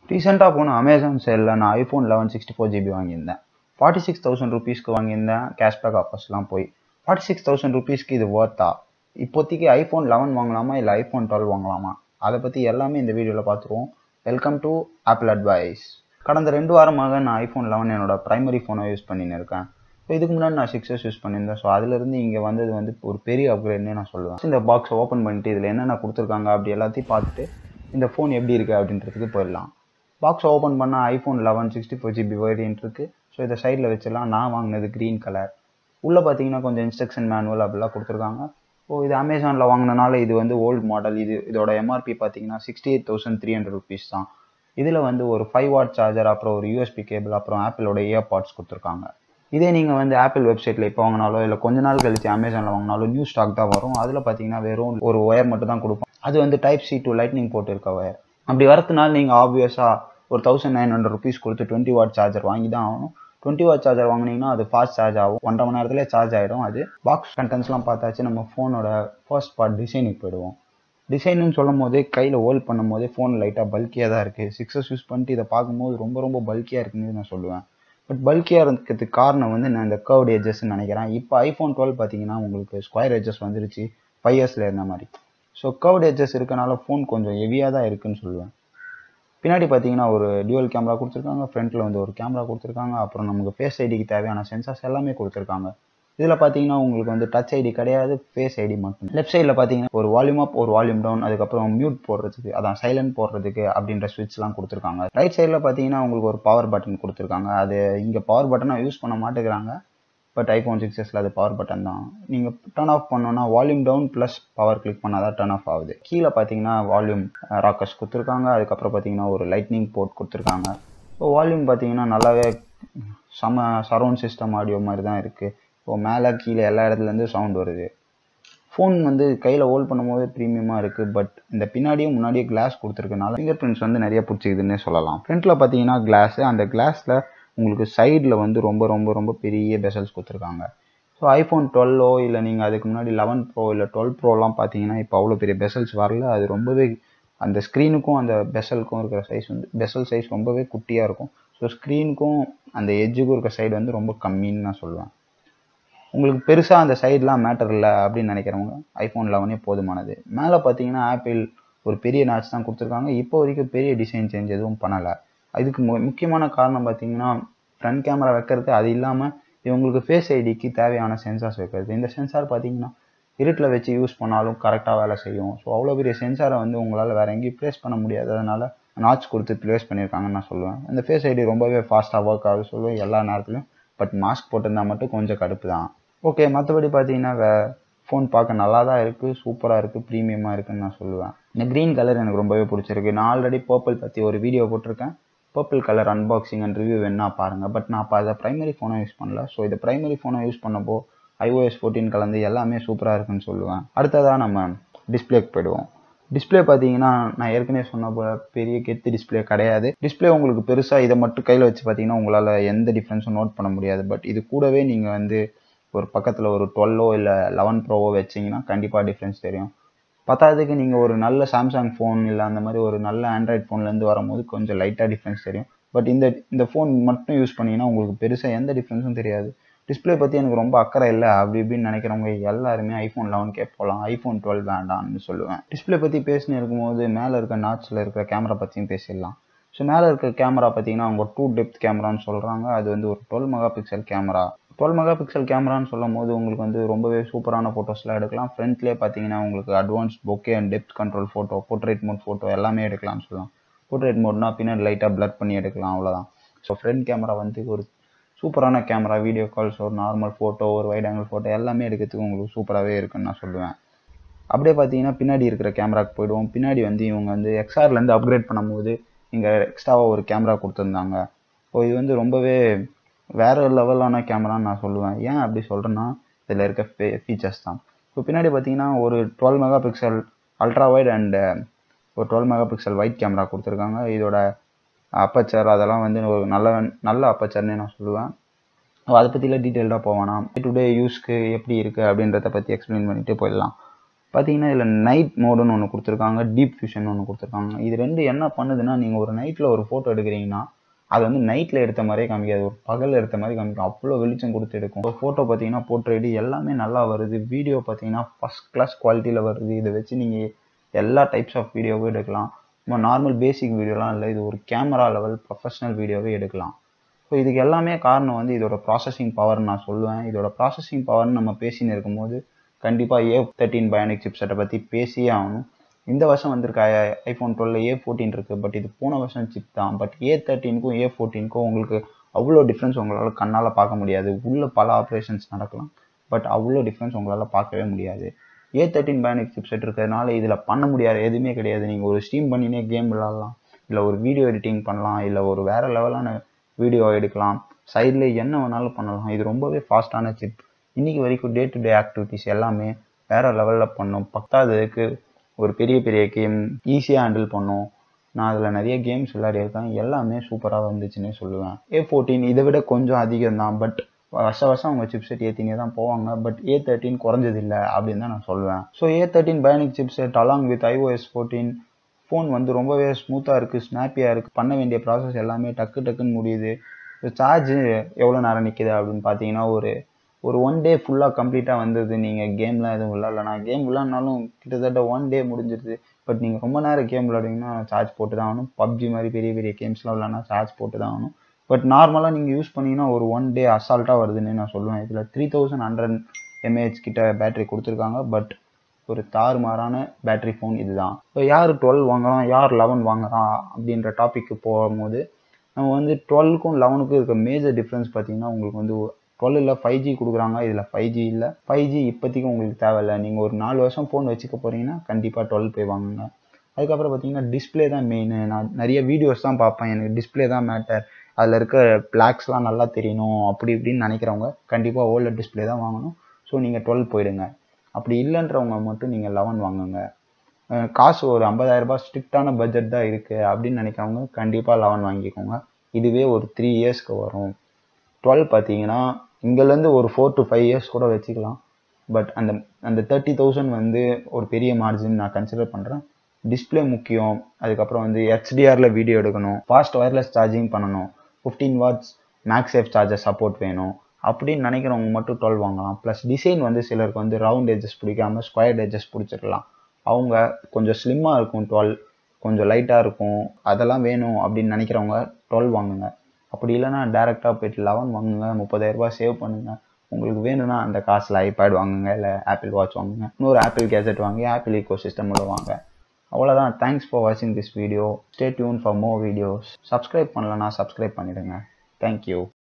ரீசெண்டாக போன அமேசான் சேலில் நான் iPhone eleven sixty four GB வாங்கியிருந்தேன் ஃபார்ட்டி சிக்ஸ் தௌசண்ட் ருபீஸ்க்கு வாங்கியிருந்தேன் கேஷ்பேக் ஆஃபர்ஸ்லாம் போய் ஃபார்ட்டி சிக்ஸ் தௌசண்ட் ருபீஸ்க்கு இது ஒர்த்தா இப்போதைக்கு ஐஃபோன் லெவன் வாங்கலாமா இல்லை ஐஃபோன் டுவெல் வாங்கலாமா அதை பற்றி எல்லாமே இந்த வீடியோவில் பார்த்துருவோம் வெல்கம் டு ஆப்பிள் அட்வைஸ் கடந்த ரெண்டு வாரமாக நான் ஐஃபோன் லெவன் என்னோட ப்ரைமரி ஃபோனை யூஸ் பண்ணின்னு இருக்கேன் ஸோ இதுக்கு முன்னாடி நான் சிக்ஸ் இயர்ஸ் யூஸ் பண்ணியிருந்தேன் ஸோ அதுலேருந்து இங்கே வந்தது வந்து ஒரு பெரிய அப்கிரேட்னே நான் சொல்லுவேன் இந்த பாக்ஸை ஓப்பன் பண்ணிட்டு இதில் என்னென்ன கொடுத்துருக்காங்க அப்படி எல்லாத்தையும் பார்த்துட்டு இந்த ஃபோன் எப்படி இருக்குது அப்படின்றதுக்கு போயிடலாம் பாக்ஸ் ஓப்பன் பண்ணால் iPhone eleven sixty four GB variant இருக்குது ஸோ இதை சைடில் வச்சிடலாம் நான் வாங்கினது க்ரீன் கலர் உள்ளே பார்த்தீங்கன்னா கொஞ்சம் இன்ஸ்ட்ரக்ஷன் மேனுவல் அப்படிலாம் கொடுத்துருக்காங்க ஸோ இது அமேசானில் வாங்கினனால இது வந்து ஓல்டு மாடல் இது இதோட எம்ஆர்பி பார்த்தீங்கன்னா sixty eight thousand three hundred rupees தான் இதில் வந்து ஒரு ஃபைவ் வாட் சார்ஜர் அப்புறம் ஒரு யூஎஸ்பி கேபிள் அப்புறம் ஆப்பிளோட இயர்பாட்ஸ் கொடுத்துருக்காங்க இதே நீங்கள் வந்து ஆப்பிள் வெப்சைட்டில் இப்போ வாங்கினாலோ இல்லை கொஞ்ச நாள் கழிச்சு அமேசானில் வாங்கினாலும் நியூ ஸ்டாக் தான் வரும் அதில் பார்த்தீங்கன்னா வெறும் ஒரு ஒயர் மட்டும் தான் கொடுப்போம் அது வந்து டைப் சி டூ லைட்னிங் போட்டு இருக்க ஒயர் அப்படி வரதுனால நீங்கள் ஆப்வியஸாக ஒரு தௌசண்ட் நைன் ஹண்ட்ரட் ருபீஸ் கொடுத்து டுவெண்ட்டி வாட் சார்ஜர் வாங்கி தான் ஆகணும் டுவெண்ட்டி வாட் சார்ஜர் வாங்கினீங்கன்னா அது ஃபாஸ்ட் சார்ஜ் ஆகும் ஒன்றரை மணி நேரத்துல சார்ஜ் ஆகிடும் அது பாக்ஸ் கண்டென்ட்ஸ்லாம் பார்த்தாச்சு நம்ம ஃபோனோட ஃபர்ஸ்ட் பார்ட் டிசைனுக்கு போயிடுவோம் டிசைனுன்னு சொல்லும் போதே கையில் ஹோல்ட் பண்ணும் போதே ஃபோன் லைட்டாக பல்கியாக தான் இருக்குது சிக்ஸஸ் யூஸ் பண்ணிட்டு இதை பார்க்கும்போது ரொம்ப ரொம்ப பல்கியாக இருக்குன்னு நான் சொல்லுவேன் பட் பல்கியாக இருக்கிறதுக்கு காரணம் வந்து நான் இந்த கர்வ்டு எஜஸ்ன்னு நினைக்கிறேன் இப்போ ஐஃபோன் டுவெல் பார்த்தீங்கன்னா உங்களுக்கு ஸ்கொயர் எஜஸ் வந்துருச்சு ஃபைவ் இயர்ஸில் இருந்த மாதிரி ஸோ கர்வ்டு எஜஸ் இருக்கனால ஃபோன் கொஞ்சம் ஹெவியாக தான் இருக்குன்னு சொல்லுவேன் பின்னாடி பார்த்தீங்கன்னா ஒரு டியூவல் கேமரா கொடுத்துருக்காங்க ஃப்ரண்ட்டில் வந்து ஒரு கேமரா கொடுத்துருக்காங்க அப்புறம் நமக்கு ஃபேஸ் ஐடிக்கு தேவையான சென்சார்ஸ் எல்லாமே கொடுத்துருக்காங்க இதில் பார்த்தீங்கன்னா உங்களுக்கு வந்து டச் ஐடி கிடையாது ஃபேஸ் ஐடி மட்டும் லெஃப்ட் சைடில் பார்த்தீங்கன்னா ஒரு வால்யூம் அப் ஒரு வால்யூம் டவுன் அதுக்கப்புறம் மியூட் போடுறதுக்கு அதான் சைலண்ட் போடுறதுக்கு அப்படின்ற ஸ்விட்ச்லாம் கொடுத்துருக்காங்க ரைட் சைடில் பார்த்தீங்கன்னா உங்களுக்கு ஒரு பவர் பட்டன் கொடுத்துருக்காங்க அது இங்கே பவர் பட்டனை யூஸ் பண்ண மாட்டேங்கிறாங்க பட் ஐஃபோன் சிக்ஸ் எஸ்ல அது பவர் பட்டன் தான் நீங்கள் டர்ன் ஆஃப் பண்ணோன்னா volume down plus power click பண்ணால் தான் டர்ன் ஆஃப் ஆகுது கீழே பார்த்தீங்கன்னா வால்யூம் ராக்கர்ஸ் கொடுத்துருக்காங்க அதுக்கப்புறம் பார்த்தீங்கன்னா ஒரு லைட்னிங் போர்ட் கொடுத்துருக்காங்க ஸோ வால்யூம் பார்த்தீங்கன்னா நல்லாவே செம சரௌண்ட் சிஸ்டம் ஆடியோ மாதிரி தான் இருக்குது ஸோ மேலே கீழே எல்லா இடத்துலேருந்து சவுண்ட் வருது ஃபோன் வந்து கையில் ஹோல்ட் பண்ணும்போது ப்ரீமியமாக இருக்குது பட் இந்த பின்னாடியும் முன்னாடியே கிளாஸ் கொடுத்துருக்கனால ஃபிங்கர் பிரிண்ட்ஸ் வந்து நிறைய பிடிச்சிக்குதுன்னே சொல்லலாம் ஃப்ரண்ட்டில் பார்த்தீங்கன்னா கிளாஸு அந்த கிளாஸில் உங்களுக்கு சைடில் வந்து ரொம்ப ரொம்ப ரொம்ப பெரிய பெசல்ஸ் கொடுத்துருக்காங்க ஸோ ஐஃபோன் டுவெல்லோ இல்லை நீங்கள் அதுக்கு முன்னாடி லெவன் ப்ரோ இல்லை டுவெல் ப்ரோலாம் பார்த்தீங்கன்னா இப்போ அவ்வளோ பெரிய பெசல்ஸ் வரல அது ரொம்பவே அந்த ஸ்க்ரீனுக்கும் அந்த பெசலுக்கும் இருக்கிற சைஸ் வந்து பெசல் சைஸ் ரொம்பவே குட்டியாக இருக்கும் ஸோ ஸ்க்ரீனுக்கும் அந்த எஜ்ஜுக்கும் இருக்கிற சைடு வந்து ரொம்ப கம்மின்னு நான் சொல்லுவேன் உங்களுக்கு பெருசாக அந்த சைட்லாம் மேட்டர் இல்லை அப்படின்னு நினைக்கிறவங்க ஐஃபோன் லெவனே போதுமானது மேலே பார்த்தீங்கன்னா ஆப்பிள் ஒரு பெரிய நாட்ச் தான் கொடுத்துருக்காங்க இப்போ வரைக்கும் பெரிய டிசைன் சேஞ்ச் எதுவும் பண்ணலை இதுக்கு மு முக்கியமான காரணம் பார்த்தீங்கன்னா ஃப்ரண்ட் கேமரா வைக்கிறது அது இல்லாமல் இவங்களுக்கு ஃபேஸ் ஐடிக்கு தேவையான சென்சார்ஸ் வைக்கிறது இந்த சென்சார் பார்த்தீங்கன்னா இருட்டில் வச்சு யூஸ் பண்ணாலும் கரெக்டாக வேலை செய்யும் ஸோ அவ்வளோ பெரிய சென்சாரை வந்து உங்களால் வேறு எங்கேயும் ப்ளேஸ் பண்ண முடியாததுனால நாட்ச் கொடுத்து ப்ளேஸ் பண்ணியிருக்காங்கன்னு நான் சொல்லுவேன் இந்த ஃபேஸ் ஐடி ரொம்பவே ஃபாஸ்ட்டாக ஒர்க் ஆகுது சொல்லுவேன் எல்லா நேரத்துலையும் பட் மாஸ்க் போட்டிருந்தா மட்டும் கொஞ்சம் கடுப்பு தான் ஓகே மற்றபடி பார்த்தீங்கன்னா வே ஃபோன் பார்க்க நல்லா தான் இருக்குது சூப்பராக இருக்குது ப்ரீமியமாக இருக்குன்னு நான் சொல்லுவேன் இந்த க்ரீன் கலர் எனக்கு ரொம்பவே பிடிச்சிருக்கு நான் ஆல்ரெடி பர்பிள் பற்றி ஒரு வீடியோ போட்டிருக்கேன் purple colour unboxing and review வேணா பாருங்கள் பட் நான் அப்போ அதை ப்ரைமரி ஃபோனை யூஸ் பண்ணல ஸோ இதை ப்ரைமரி ஃபோனை யூஸ் பண்ணப்போ ஐஓஎஸ் ஃபோர்டீன் கலந்து எல்லாமே சூப்பராக இருக்குன்னு சொல்லுவேன் அடுத்ததாக நம்ம டிஸ்பிளேக்கு போயிடுவோம் டிஸ்பிளே பார்த்தீங்கன்னா நான் ஏற்கனவே சொன்ன போல பெரிய கெத்து டிஸ்பிளே கிடையாது டிஸ்பிளே உங்களுக்கு பெருசாக இதை மட்டும் கையில் வச்சு பார்த்தீங்கன்னா உங்களால் எந்த டிஃப்ரென்ஸும் நோட் பண்ண முடியாது பட் இது கூடவே நீங்கள் வந்து ஒரு பக்கத்தில் ஒரு டுவெல்லோ இல்லை லெவன் ப்ரோவோ வச்சிங்கன்னா கண்டிப்பாக டிஃப்ரென்ஸ் தெரியும் பத்தாவதுக்கு நீங்கள் ஒரு நல்ல சாம்சங் ஃபோன் இல்லை அந்த மாதிரி ஒரு நல்ல ஆண்ட்ராய்ட் ஃபோன்லேருந்து வரும்போது கொஞ்சம் லைட்டாக டிஃப்ரென்ஸ் தெரியும் பட் இந்த இந்த ஃபோன் மட்டும் யூஸ் பண்ணிங்கன்னா உங்களுக்கு பெருசாக எந்த டிஃப்ரென்ஸும் தெரியாது டிஸ்பிளே பற்றி எனக்கு ரொம்ப அக்கறை இல்லை அப்படி இப்படின்னு நினைக்கிறவங்க எல்லாருமே ஐஃபோன் லெவன்கே போகலாம் ஐஃபோன் டுவெல் வேண்டாம்னு சொல்லுவேன் டிஸ்பிளே பற்றி பேசினு இருக்கும்போது மேலே இருக்க நாட்ஸில் இருக்கிற கேமரா பற்றியும் பேசிடலாம் ஸோ மேலே இருக்க கேமரா பார்த்தீங்கன்னா அவங்க டூ டெப்த் கேமரான்னு சொல்கிறாங்க அது வந்து ஒரு twelve megapixel camera twelve megapixel கேமரான்னு சொல்லும் போது உங்களுக்கு வந்து ரொம்பவே சூப்பரான ஃபோட்டோஸ்லாம் எடுக்கலாம் ஃப்ரண்ட்லேயே பார்த்தீங்கன்னா உங்களுக்கு advance bokeh and depth control photo portrait mode photo எல்லாமே எடுக்கலாம்னு சொல்லலாம் போர்ட்ரேட் மோட்னா பின்னாடி லைட்டாக பிளர் பண்ணி எடுக்கலாம் அவ்வளோதான் ஸோ ஃப்ரண்ட் கேமரா வந்து ஒரு சூப்பரான கேமரா வீடியோ கால்ஸ் ஒரு நார்மல் ஃபோட்டோ ஒரு வைட் ஆங்கிள் ஃபோட்டோ எல்லாமே எடுக்கிறதுக்கு உங்களுக்கு சூப்பராகவே இருக்குன்னு நான் சொல்லுவேன் அப்படியே பார்த்தீங்கன்னா பின்னாடி இருக்கிற கேமராக்கு போயிடுவோம் பின்னாடி வந்து இவங்க வந்து எக்ஸ்ஆர்லேருந்து அப்கிரேட் பண்ணும்போது இங்கே எக்ஸ்ட்ராவாக ஒரு கேமரா கொடுத்துருந்தாங்க ஸோ இது வந்து ரொம்பவே வேறு லெவலான கேமரான்னு நான் சொல்லுவேன் ஏன் அப்படி சொல்கிறேன்னா இதில் இருக்க ஃபே ஃபீச்சர்ஸ் தான் ஸோ பின்னாடி பார்த்தீங்கன்னா ஒரு twelve megapixel ultra wide and ஒரு twelve megapixel wide camera கொடுத்துருக்காங்க இதோட அப்பச்சர் அதெல்லாம் வந்து ஒரு நல்ல நல்ல அப்பச்சர்னே நான் சொல்லுவேன் அதை பற்றிலாம் டீட்டெயில்டாக போவேனா டே டு டே யூஸ்க்கு எப்படி இருக்குது அப்படின்றத பற்றி எக்ஸ்பிளைன் பண்ணிட்டு போயிடலாம் பார்த்தீங்கன்னா இதில் நைட் மோடுன்னு ஒன்று கொடுத்துருக்காங்க டீப் ஃபியூஷன் ஒன்று கொடுத்துருக்காங்க இது ரெண்டு என்ன பண்ணுதுன்னா நீங்கள் ஒரு நைட்டில் ஒரு ஃபோட்டோ எடுக்கிறீங்கன்னா அது வந்து நைட்டில் எடுத்த மாதிரியே காமிக்காது ஒரு பகலில் எடுத்த மாதிரி காமிக்கும் அவ்வளோ வெளிச்சம் கொடுத்து எடுக்கும் இப்போ ஃபோட்டோ பார்த்தீங்கன்னா போர்ட்ரேட் எல்லாமே நல்லா வருது வீடியோ பார்த்தீங்கன்னா ஃபஸ்ட் கிளாஸ் குவாலிட்டியில் வருது இதை வச்சு நீங்கள் எல்லா டைப்ஸ் ஆஃப் வீடியோவும் எடுக்கலாம் நம்ம நார்மல் பேசிக் வீடியோலாம் இல்லை இது ஒரு கேமரா லெவல் ப்ரொஃபஷனல் வீடியோவே எடுக்கலாம் ஸோ இதுக்கு எல்லாமே காரணம் வந்து இதோட ப்ராசஸிங் பவர் நான் சொல்லுவேன் இதோட ப்ராசஸிங் பவர்னு நம்ம பேசின்னு இருக்கும்போது கண்டிப்பாக ஏ தேர்ட்டின் பயானிக் சிப்செட்டை பற்றி பேசியே ஆகணும் இந்த வருஷம் வந்திருக்க ஐஃபோன் டுவெல் ஏ ஃபோர்டீன் இருக்குது பட் இது போன வருஷம் சிப் தான் பட் ஏ தேர்ட்டீனுக்கும் ஏ ஃபோர்டீனுக்கும் உங்களுக்கு அவ்வளோ டிஃப்ரென்ஸ் உங்களால் கண்ணால் பார்க்க முடியாது உள்ள பல ஆப்ரேஷன்ஸ் நடக்கலாம் பட் அவ்வளோ டிஃப்ரென்ஸ் உங்களால் பார்க்கவே முடியாது ஏ தேர்ட்டின் பயானிக் சிப்செட் இருக்கிறதுனால இதில் பண்ண முடியாது எதுவுமே கிடையாது நீங்கள் ஒரு ஸ்ட்ரீம் பண்ணினே கேம் விளாட்லாம் இல்லை ஒரு வீடியோ எடிட்டிங் பண்ணலாம் இல்லை ஒரு வேறு லெவலான வீடியோ எடுக்கலாம் சைடில் என்ன வேணாலும் பண்ணலாம் இது ரொம்பவே ஃபாஸ்ட்டான சிப் இன்றைக்கி வரைக்கும் டே டு டே ஆக்டிவிட்டிஸ் எல்லாமே வேறு லெவலில் பண்ணும் பத்தாததுக்கு ஒரு பெரிய பெரிய கேம் ஈஸியாக ஹேண்டில் பண்ணும் நான் அதில் நிறைய கேம்ஸ் விளையாடிருக்கேன் எல்லாமே சூப்பராக வந்துச்சுன்னே சொல்லுவேன் ஏ ஃபோர்டீன் இதை விட கொஞ்சம் அதிகம் தான் பட் வருஷ வருஷம் அவங்க சிப்செட் ஏற்றினே தான் போவாங்க பட் ஏ தேர்ட்டின் குறைஞ்சது இல்லை அப்படின்னு தான் நான் சொல்லுவேன் so A thirteen bionic chipset along with iOS fourteen phone வந்து ரொம்பவே ஸ்மூத்தாக இருக்குது ஸ்னாப்பியாக இருக்குது பண்ண வேண்டிய ப்ராசஸ் எல்லாமே டக்கு டக்குன்னு முடியுது சார்ஜ் எவ்வளோ நேரம் நிற்கிது அப்படின்னு பார்த்தீங்கன்னா ஒரு ஒரு ஒன் டே ஃபுல்லாக கம்ப்ளீட்டாக வந்தது நீங்கள் கேம்லாம் எதுவும் விளாட்லனா கேம் விளாட்னாலும் கிட்டத்தட்ட ஒன் டே முடிஞ்சிருது பட் நீங்கள் ரொம்ப நேரம் கேம் விளாடுவீங்கன்னா சார்ஜ் போட்டு தான் ஆகணும் பப்ஜி மாதிரி பெரிய பெரிய கேம்ஸ்லாம் விளாட்னா சார்ஜ் போட்டு தான் ஆகணும் பட் நார்மலாக நீங்கள் யூஸ் பண்ணிங்கன்னா ஒரு ஒன் டே அசால்ட்டாக வருதுன்னு நான் சொல்லுவேன் இதில் த்ரீ தௌசண்ட் ஹண்ட்ரட் எம்ஏஹெச் கிட்ட பேட்டரி கொடுத்துருக்காங்க பட் ஒரு தாறுமாறான பேட்டரி ஃபோன் இதுதான் இப்போ யார் டுவெல் வாங்குறான் யார் லெவன் வாங்குறான் அப்படின்ற டாப்பிக்கு போகும்போது நம்ம வந்து டுவெல்க்கும் லெவனுக்கும் இருக்க மேஜர் டிஃப்ரென்ஸ் பார்த்தீங்கன்னா உங்களுக்கு வந்து டுவெல்லில் ஃபைவ் ஜி கொடுக்குறாங்க இதில் ஃபைவ் ஜி இல்லை ஃபைவ் ஜி இப்போதைக்கு உங்களுக்கு தேவையில்லை நீங்கள் ஒரு நாலு வருஷம் ஃபோன் வச்சுக்க போகிறீங்கன்னா கண்டிப்பாக டுவெல் போய் வாங்குங்க அதுக்கப்புறம் பார்த்தீங்கன்னா டிஸ்பிளே தான் மெயின் நான் நிறைய வீடியோஸ் தான் பார்ப்பேன் எனக்கு டிஸ்பிளே தான் மேட்டர் அதில் இருக்க பிளாக்ஸ்லாம் நல்லா தெரியணும் அப்படி இப்படின்னு நினைக்கிறவங்க கண்டிப்பாக ஓல்டு டிஸ்பிளே தான் வாங்கணும் ஸோ நீங்கள் டுவெல் போயிடுங்க அப்படி இல்லைன்றவங்க மட்டும் நீங்கள் லெவன் வாங்குங்க காசு ஒரு ஐம்பதாயிரரூபா ஸ்ட்ரிக்டான பட்ஜெட் தான் இருக்குது அப்படின்னு நினைக்கிறவங்க கண்டிப்பாக லெவன் வாங்கிக்கோங்க இதுவே ஒரு த்ரீ இயர்ஸ்க்கு வரும் டுவெல் பார்த்தீங்கன்னா இங்கேருந்து ஒரு ஃபோர் டு ஃபைவ் இயர்ஸ் கூட வச்சுக்கலாம் பட் அந்த அந்த தேர்ட்டி தௌசண்ட் வந்து ஒரு பெரிய மார்ஜின் நான் கன்சிடர் பண்ணுறேன் டிஸ்பிளே முக்கியம் அதுக்கப்புறம் வந்து ஹெச்டிஆரில் வீடியோ எடுக்கணும் ஃபாஸ்ட் ஒயர்லெஸ் சார்ஜிங் பண்ணணும் fifteen watts MagSafe charger support வேணும் அப்படின்னு நினைக்கிறவங்க மட்டும் டுவெல் வாங்கலாம் ப்ளஸ் டிசைன் வந்து சிலருக்கு வந்து ரவுண்ட் எஜஸ் பிடிக்காம ஸ்கொயர் எஜஸ் பிடிச்சிருக்கலாம் அவங்க கொஞ்சம் ஸ்லிம்மாக இருக்கும் டுவெல் கொஞ்சம் லைட்டாக இருக்கும் அதெல்லாம் வேணும் அப்படின்னு நினைக்கிறவங்க டுவெல் வாங்குங்க அப்படி இல்லைன்னா டேரெக்டாக போயிட்டு லெவன் வாங்குங்க முப்பதாயிரரூபா சேவ் பண்ணுங்கள் உங்களுக்கு வேணும்னா அந்த காசில் ஐபேட் வாங்குங்க இல்லை ஆப்பிள் வாட்ச் வாங்குங்க இன்னொரு ஆப்பிள் கேஜெட் வாங்கி ஆப்பிள் ஈகோ சிஸ்டமோட வாங்க அவ்வளோதான் தேங்க்ஸ் ஃபார் வாட்சிங் this video stay tuned for more videos subscribe பண்ணலன்னா சப்ஸ்கிரைப் பண்ணிடுங்க தேங்க்யூ